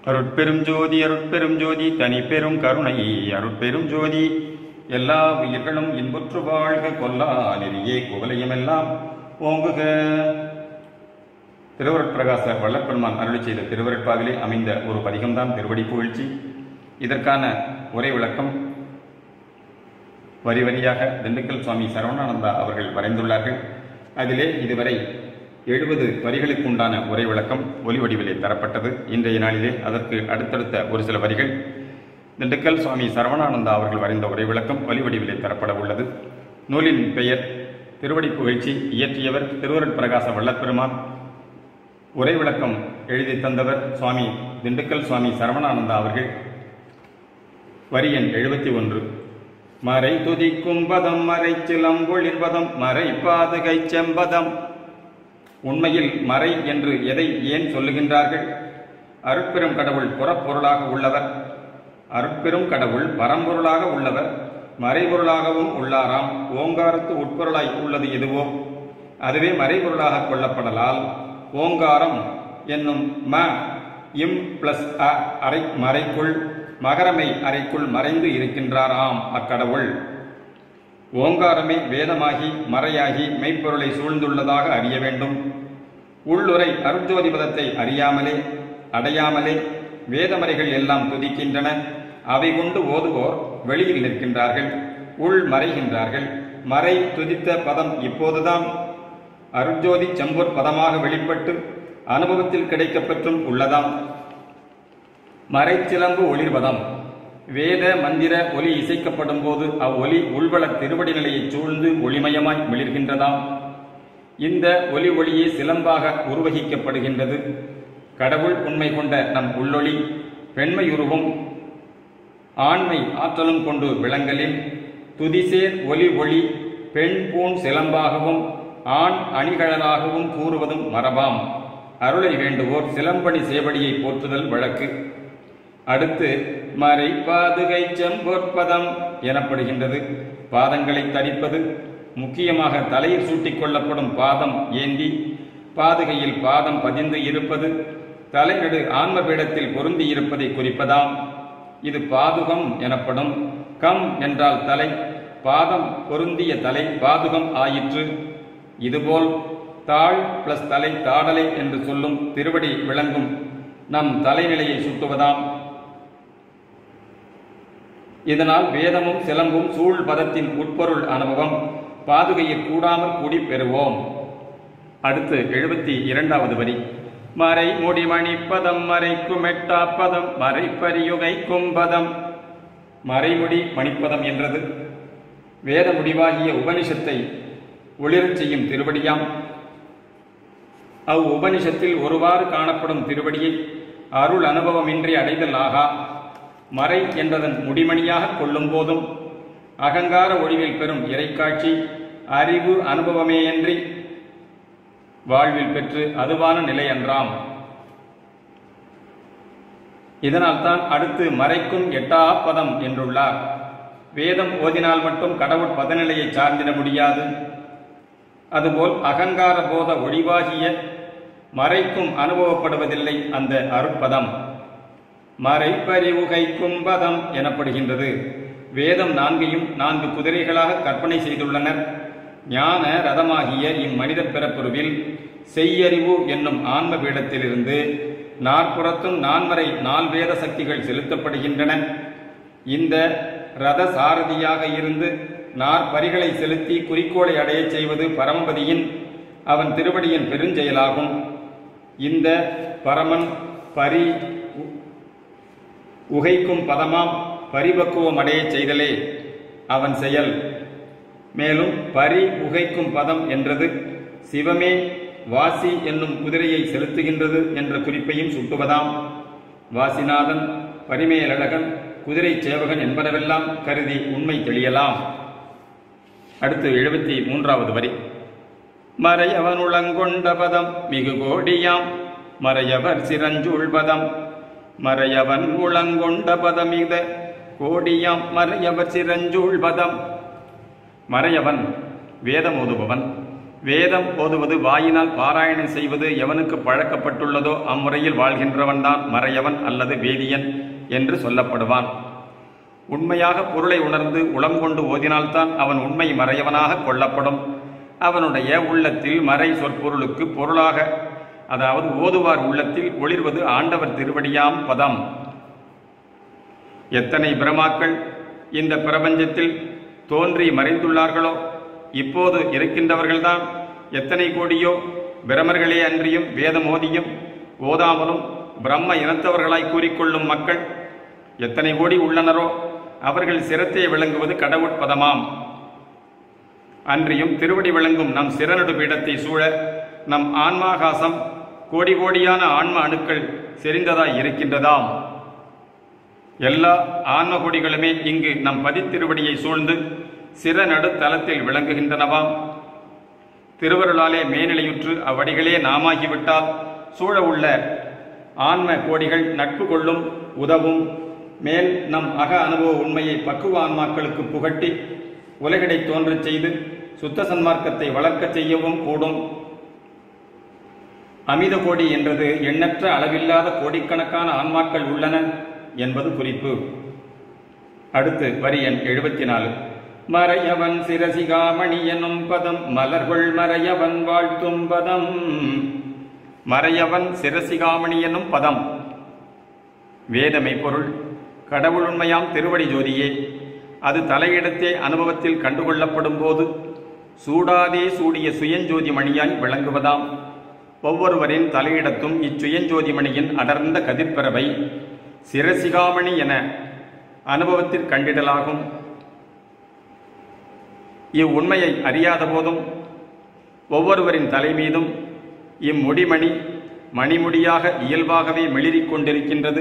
அருட்பெரும் ஜோதி அருட்பெரும் ஜோதி தனி பெரும் கருணை அருட்பெரும் ஜோதி எல்லா உயிர்களும் இன்புற்று வாழ்க கொல்லா நெறியே குவலையுமெல்லாம் ஓங்குக திருவருட்பிரகாச வல்லப்பெருமான் அருளி செய்த திருவருட்பாவிலே அமைந்த ஒரு பதிகம்தான் திருவடி புகழ்ச்சி இதற்கான உரை விளக்கம் வரி வரியாக திண்டுக்கல் சுவாமி சரவணானந்தா அவர்கள் வரைந்துள்ளார்கள் அதிலே இதுவரை எழுபது வரிகளுக்கு உண்டான உரை விளக்கம் ஒலி வடிவிலே தரப்பட்டது இன்றைய நாளிலே அதற்கு அடுத்தடுத்த ஒரு சில வரிகள் திண்டுக்கல் சுவாமி சரவணானந்தா அவர்கள் வரைந்த உரை விளக்கம் ஒலி வடிவிலே தரப்பட உள்ளது நூலின் பெயர் திருவடி புகழ்ச்சி இயற்றியவர் திருவருட் பிரகாச வல்லப்பெருமான் உரை விளக்கம் எழுதி தந்தவர் சுவாமி திண்டுக்கல் சுவாமி சரவணானந்தா அவர்கள் வரி எண் எழுபத்தி ஒன்று மறை துதிக்கும் பதம் மறை சிலம்பொழில் பதம் மறை பாதுகை செம்பதம் உண்மையில் மறை என்று எதை ஏன் சொல்லுகின்றார்கள் அருட்பெரும் கடவுள் புறப்பொருளாக உள்ளவர் அருட்பெரும் கடவுள் பரம்பொருளாக உள்ளவர் மறைபொருளாகவும் உள்ளாராம் ஓங்காரத்து உட்பொருளாய் உள்ளது எதுவோ அதுவே மறைபொருளாக கொள்ளப்படலால் ஓங்காரம் என்னும் ம இம் பிளஸ் அ அறை மறைக்குள் மகரமை அறைக்குள் மறைந்து இருக்கின்றாராம் அக்கடவுள் ஓங்காரமே வேதமாகி மறையாகி மெய்ப்பொருளை சூழ்ந்துள்ளதாக அறிய வேண்டும் உள்ளுரை அருட்ஜோதி பதத்தை அறியாமலே அடையாமலே வேதமறைகள் எல்லாம் துதிக்கின்றன அவை கொண்டு ஓதுவோர் வெளியில் நிற்கின்றார்கள் உள் மறைகின்றார்கள் மறை துதித்த பதம் இப்போதுதான் அருட்ஜோதி செம்பொற் பதமாக வெளிப்பட்டு அனுபவத்தில் கிடைக்கப்பெற்றும் உள்ளதாம் மறைச்சிலம்பு ஒளிர்வதம் வேத மந்திர ஒலி இசைக்கப்படும் போது அவ்வொலி உள்வள திருவடி நிலையை சூழ்ந்து ஒளிமயமாய் மிளிர்கின்றதாம் இந்த ஒலி ஒளியே சிலம்பாக உருவகிக்கப்படுகின்றது கடவுள் உண்மை கொண்ட நம் உள்ளொளி பெண்மையுருவும் ஆண்மை ஆற்றலும் கொண்டு விளங்கலின் துதிசேர் ஒலி ஒளி பெண் பூண் சிலம்பாகவும் ஆண் அணிகழலாகவும் கூறுவதும் மரபாம் அருளை வேண்டுவோர் சிலம்பணி சேவடியை போற்றுதல் வழக்கு அடுத்து மறை பாதுகை செம்பொற்பதம் எனப்படுகின்றது பாதங்களை தரிப்பது முக்கியமாக தலையில் சூட்டிக் கொள்ளப்படும் பாதம் ஏந்தி பாதுகையில் பாதம் பதிந்து இருப்பது தலைநடு ஆன்ம பீடத்தில் பொருந்தி இருப்பதை குறிப்பதாம் இது பாதுகம் எனப்படும் கம் என்றால் தலை பாதம் பொருந்திய தலை பாதுகம் ஆயிற்று இதுபோல் தாழ் பிளஸ் தலை தாடலை என்று சொல்லும் திருவடி விளங்கும் நம் தலைநிலையை சுட்டுவதாம் இதனால் வேதமும் சிலம்பும் சூழ் பதத்தின் உட்பொருள் அனுபவம் பாதுகையில் கூடாமல் கூடி பெறுவோம் அடுத்து எழுபத்தி இரண்டாவது வரி மறை முடிமணி பதம் மறைக்கும் எட்டா பதம் மறைப்பரியுகை கும்பதம் மறைமுடி மணிப்பதம் என்றது வேத முடிவாகிய உபனிஷத்தை ஒளிரச் செய்யும் திருவடியாம் அவ் உபனிஷத்தில் ஒருவாறு காணப்படும் திருவடியை அருள் அனுபவமின்றி அடைதல் ஆகா மறை என்பதன் முடிமணியாக கொள்ளும் போதும் அகங்கார ஒளிவில் பெறும் இறைக்காட்சி அறிவு அனுபவமேயன்றி வாழ்வில் பெற்று அதுவான நிலை அன்றாம் இதனால்தான் அடுத்து மறைக்கும் எட்டா பதம் என்றுள்ளார் வேதம் ஓதினால் மட்டும் கடவுள் பதநிலையை சார்ந்திட முடியாது அதுபோல் அகங்கார போத ஒளிவாகிய மறைக்கும் அனுபவப்படுவதில்லை அந்த அருட்பதம் மறைப்பறிவுகை கும்பதம் எனப்படுகின்றது வேதம் நான்கையும் நான்கு குதிரைகளாக கற்பனை செய்துள்ளனர் ஞான ரதமாகிய இம்மனித பிறப்புருவில் செய்யறிவு என்னும் ஆன்ம பீடத்திலிருந்து நாற்புறத்தும் நான்மறை நால்வேத சக்திகள் செலுத்தப்படுகின்றன இந்த ரத சாரதியாக இருந்து நாற்பரிகளை செலுத்தி குறிக்கோளை அடையச் செய்வது பரமபதியின் அவன் திருவடியின் பெருஞ்செயலாகும் இந்த பரமன் பரி உகைக்கும் பதமாம் பரிபக்குவம் அடையச் செய்தலே அவன் செயல் மேலும் பரி உகைக்கும் பதம் என்றது சிவமே வாசி என்னும் குதிரையை செலுத்துகின்றது என்ற குறிப்பையும் சுட்டுவதாம் வாசிநாதன் பரிமேலழகன் குதிரை சேவகன் என்பனவெல்லாம் கருதி உண்மை தெளியலாம் அடுத்து எழுபத்தி மூன்றாவது வரி மறையவன் உளங்கொண்ட பதம் மிகு கோடியாம் மறையவர் சிரஞ்சூழ் பதம் மறையவன் உளங்கொண்ட பதமித கோடியாம் மறையவர் சிரஞ்சூழ் பதம் மறையவன் வேதம் ஓதுபவன் வேதம் ஓதுவது வாயினால் பாராயணம் செய்வது எவனுக்கு பழக்கப்பட்டுள்ளதோ அம்முறையில் வாழ்கின்றவன்தான் மறையவன் அல்லது வேதியன் என்று சொல்லப்படுவான் உண்மையாக பொருளை உணர்ந்து உளம் கொண்டு ஓதினால்தான் அவன் உண்மை மறையவனாக கொள்ளப்படும் அவனுடைய உள்ளத்தில் மறை சொற்பொருளுக்கு பொருளாக அதாவது ஓதுவார் உள்ளத்தில் ஒளிர்வது ஆண்டவர் திருவடியாம் பதம் எத்தனை பிரமாக்கள் இந்த பிரபஞ்சத்தில் தோன்றி மறைந்துள்ளார்களோ இப்போது இருக்கின்றவர்கள்தான் எத்தனை கோடியோ பிரமர்களே அன்றியும் வேதம் ஓதியும் ஓதாமலும் பிரம்ம இனத்தவர்களாய் கூறிக்கொள்ளும் மக்கள் எத்தனை கோடி உள்ளனரோ அவர்கள் சிரத்தை விளங்குவது கடவுட் பதமாம் அன்றியும் திருவடி விளங்கும் நம் சிறநடு பீடத்தை சூழ நம் ஆன்மாகாசம் கோடி கோடியான ஆன்ம அணுக்கள் செறிந்ததாய் இருக்கின்றதாம் எல்லா ஆன்ம கொடிகளுமே இங்கு நம் பதித்திருவடியை சூழ்ந்து சிறநடு தலத்தில் விளங்குகின்றனவாம் திருவருளாலே மேனிலையுற்று அவ்வடிகளே நாமாகிவிட்டால் சூழ உள்ள ஆன்ம கோடிகள் நட்பு கொள்ளும் உதவும் மேல் நம் அக அனுபவ உண்மையை பக்குவ ஆன்மாக்களுக்கு புகட்டி உலகிடை தோன்றச் செய்து சுத்த சன்மார்க்கத்தை வளர்க்கச் செய்யவும் கூடும் அமித கோடி என்றது எண்ணற்ற அளவில்லாத கோடிக்கணக்கான ஆன்மாக்கள் உள்ளன என்பது குறிப்பு அடுத்து வரி எண் எழுபத்தி நாலு மறையவன் சிரசிகாமணி எனும் பதம் மலர்கொள் மறையவன் வாழ்த்தும் பதம் மறையவன் சிரசிகாமணி எனும் பதம் வேதமை பொருள் கடவுள் உண்மையாம் திருவடி ஜோதியே அது தலையிடத்தே அனுபவத்தில் கண்டுகொள்ளப்படும் போது சூடாதே சூடிய சுயஞ்சோதி மணியாய் விளங்குவதாம் ஒவ்வொருவரின் தலையிடத்தும் இச்சுயஞ்சோதி மணியின் அடர்ந்த கதிர்பறவை சிரசிகாமணி என அனுபவத்தில் கண்டிடலாகும் இவ்வுண்மையை அறியாத போதும் ஒவ்வொருவரின் தலைமீதும் இம்முடிமணி மணிமுடியாக இயல்பாகவே மிளிரிக் கொண்டிருக்கின்றது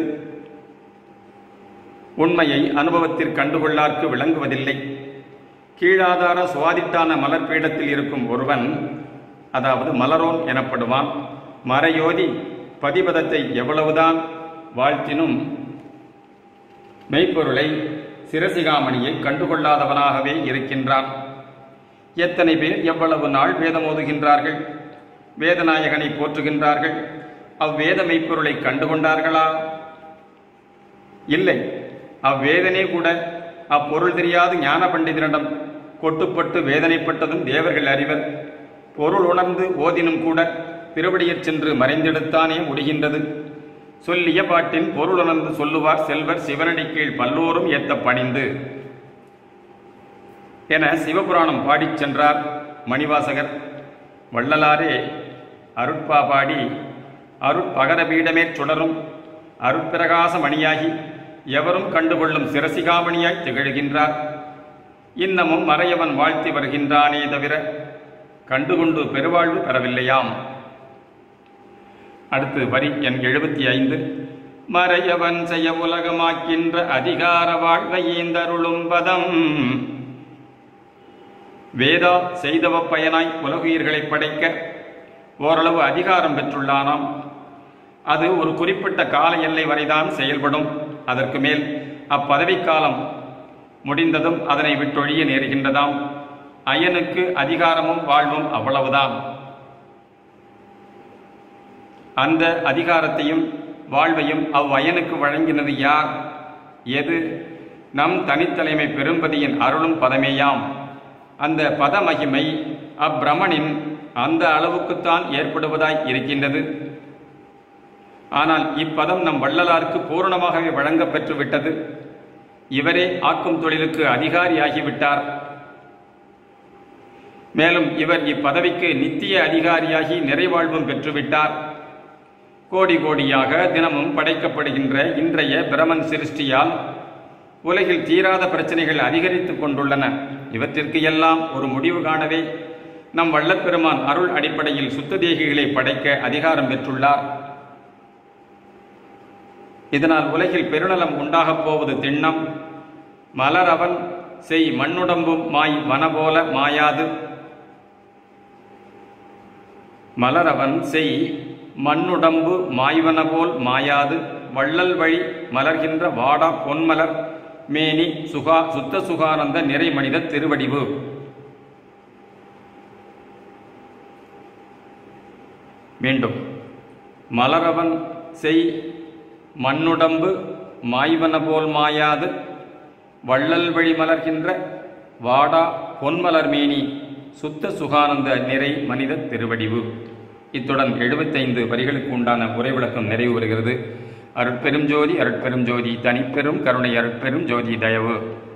உண்மையை அனுபவத்தில் கண்டுகொள்ளார்க்கு விளங்குவதில்லை கீழாதார சுவாதிட்டான மலர் பீடத்தில் இருக்கும் ஒருவன் அதாவது மலரோன் எனப்படுவான் மறையோதி பதிபதத்தை எவ்வளவுதான் வாழ்த்தினும் மெய்ப்பொருளை சிரசிகாமணியை கண்டுகொள்ளாதவனாகவே இருக்கின்றான் எத்தனை பேர் எவ்வளவு நாள் வேதம் ஓதுகின்றார்கள் வேதநாயகனை போற்றுகின்றார்கள் அவ்வேத மெய்ப்பொருளை கண்டுகொண்டார்களா இல்லை அவ்வேதனே கூட அப்பொருள் தெரியாத ஞான பண்டிதனிடம் கொட்டுப்பட்டு வேதனைப்பட்டதும் தேவர்கள் அறிவர் பொருள் உணர்ந்து ஓதினும் கூட திருவடியற் சென்று மறைந்தெடுத்தானே முடிகின்றது சொல்லிய பாட்டின் பொருள் உணர்ந்து சொல்லுவார் செல்வர் சிவனடி கீழ் பல்லோரும் ஏத்த பணிந்து என சிவபுராணம் பாடிச் சென்றார் மணிவாசகர் வள்ளலாரே அருட்பா பாடி அருட்பகர பீடமேற் சுடரும் அருட்பிரகாச மணியாகி எவரும் கண்டுகொள்ளும் சிரசிகாமணியாய் திகழ்கின்றார் இன்னமும் மறையவன் வாழ்த்தி வருகின்றானே தவிர கண்டுகொண்டு பெருவாழ்வு பெறவில்லையாம் அடுத்து வரி எண் எழுபத்தி ஐந்து மறையவன் செய்ய உலகமாக்கின்ற அதிகார வாழ்வை ஈந்தருளும் பதம் வேதா செய்தவ பயனாய் உலகுயிர்களை படைக்க ஓரளவு அதிகாரம் பெற்றுள்ளானாம் அது ஒரு குறிப்பிட்ட கால எல்லை வரைதான் செயல்படும் அதற்கு மேல் அப்பதவிக்காலம் முடிந்ததும் அதனை விட்டொழிய நேருகின்றதாம் அயனுக்கு அதிகாரமும் வாழ்வும் அவ்வளவுதான் அந்த அதிகாரத்தையும் வாழ்வையும் அவ்வயனுக்கு வழங்கினது யார் எது நம் தனித்தலைமை பெரும்பதியின் அருளும் பதமேயாம் அந்த பதமகிமை அப்பிரமனின் அந்த அளவுக்குத்தான் ஏற்படுவதாய் இருக்கின்றது ஆனால் இப்பதம் நம் வள்ளலாருக்கு பூரணமாகவே வழங்கப் பெற்று விட்டது இவரே ஆக்கும் தொழிலுக்கு அதிகாரியாகிவிட்டார் மேலும் இவர் இப்பதவிக்கு நித்திய அதிகாரியாகி நிறைவாழ்வும் பெற்றுவிட்டார் கோடி கோடியாக தினமும் படைக்கப்படுகின்ற இன்றைய பிரமன் சிருஷ்டியால் உலகில் தீராத பிரச்சனைகள் அதிகரித்துக் கொண்டுள்ளன இவற்றிற்கு எல்லாம் ஒரு முடிவு காணவே நம் வள்ளற்பெருமான் அருள் அடிப்படையில் சுத்த தேகிகளை படைக்க அதிகாரம் பெற்றுள்ளார் இதனால் உலகில் பெருநலம் உண்டாகப் போவது திண்ணம் மலரவன் செய் மண்ணுடம்பும் மாய் வனபோல மாயாது மலரவன் செய் மண்ணுடம்பு மாய்வன போல் மாயாது வள்ளல் வழி மலர்கின்ற வாடா பொன்மலர் மேனி சுகா சுத்த சுகானந்த நிறை மனித திருவடிவு மீண்டும் மலரவன் செய் மண்ணுடம்பு மாய்வன போல் மாயாது வள்ளல் வழி மலர்கின்ற வாடா பொன்மலர் மேனி சுத்த சுகானந்த நிறை மனித திருவடிவு இத்துடன் எழுபத்தைந்து வரிகளுக்கு உண்டான உரை விளக்கம் நிறைவு பெறுகிறது அருட்பெரும் ஜோதி அருட்பெரும் ஜோதி தனிப்பெரும் கருணை அருட்பெரும் ஜோதி தயவு